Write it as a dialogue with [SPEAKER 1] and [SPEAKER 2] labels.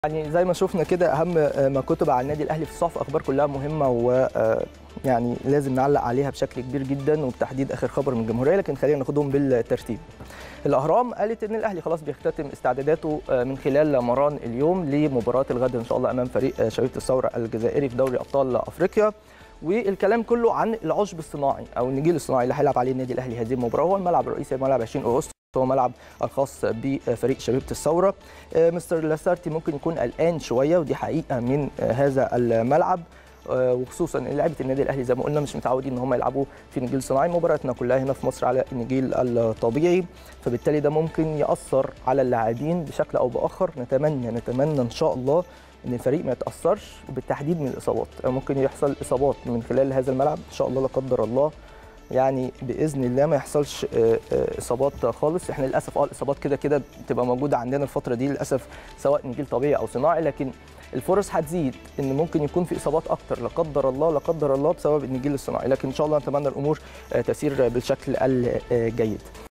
[SPEAKER 1] يعني زي ما شفنا كده اهم ما كتب على النادي الاهلي في الصحف اخبار كلها مهمه و يعني لازم نعلق عليها بشكل كبير جدا وبتحديد اخر خبر من الجمهوريه لكن خلينا ناخدهم بالترتيب. الاهرام قالت ان الاهلي خلاص بيختتم استعداداته من خلال مران اليوم لمباراه الغد ان شاء الله امام فريق شبيبه الثوره الجزائري في دوري ابطال افريقيا. والكلام كله عن العشب الصناعي او النجيل الصناعي اللي هيلعب عليه النادي الاهلي هذه المباراه هو الملعب الرئيسي ملعب 20 اغسطس هو ملعب الخاص بفريق شبيبه الثوره مستر لاسارتي ممكن يكون قلقان شويه ودي حقيقه من هذا الملعب وخصوصا ان لعيبه النادي الاهلي زي ما قلنا مش متعودين ان هم يلعبوا في نجيل صناعي مباراتنا كلها هنا في مصر على النجيل الطبيعي فبالتالي ده ممكن ياثر على اللاعبين بشكل او باخر نتمنى نتمنى ان شاء الله ان الفريق ما يتاثرش بالتحديد من الاصابات ممكن يحصل اصابات من خلال هذا الملعب ان شاء الله لا قدر الله يعني باذن الله ما يحصلش اصابات خالص احنا للاسف اه الاصابات كده كده بتبقى موجوده عندنا الفتره دي للاسف سواء نجيل طبيعي او صناعي لكن الفرص هتزيد ان ممكن يكون في اصابات اكتر لا قدر الله لا قدر الله بسبب النجيل الصناعي لكن ان شاء الله نتمنى الامور تسير بالشكل الجيد